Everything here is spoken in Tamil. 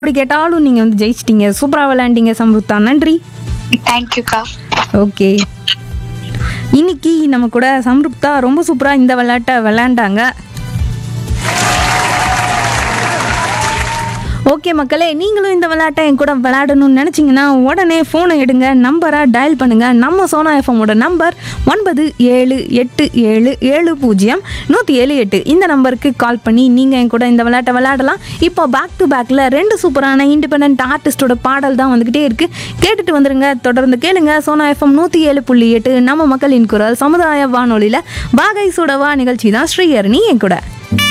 அப்படி கேட்டாலும் நீங்கள் வந்து ஜெயிச்சிட்டீங்க சூப்பராக விளையாண்டீங்க சம்ருத்தா நன்றி தேங்க்யூக்கா ஓகே இன்னைக்கு நம்ம கூட சம்ருப்தா ரொம்ப சூப்பராக இந்த விளையாட்டை விளையாண்டாங்க ஓகே மக்களே நீங்களும் இந்த விளையாட்டை என் கூட விளையாடணும்னு நினச்சிங்கன்னா உடனே ஃபோனை எடுங்க நம்பரை டயல் பண்ணுங்கள் நம்ம சோனா எஃப்எம்மோட நம்பர் ஒன்பது ஏழு எட்டு ஏழு ஏழு பூஜ்ஜியம் நூற்றி ஏழு எட்டு இந்த நம்பருக்கு கால் பண்ணி நீங்கள் என் கூட இந்த விளையாட்டை விளையாடலாம் இப்போ பேக் டு பேக்கில் ரெண்டு சூப்பரான இண்டிபெண்ட் ஆர்டிஸ்டோட பாடல் தான் வந்துக்கிட்டே இருக்குது கேட்டுட்டு வந்துருங்க தொடர்ந்து கேளுங்க சோனா எஃப்எம் நூற்றி ஏழு புள்ளி எட்டு நம்ம மக்களின் குரல் சமுதாய வானொலியில் வாகை சுடவா நிகழ்ச்சி தான் ஸ்ரீஹரணி என் கூட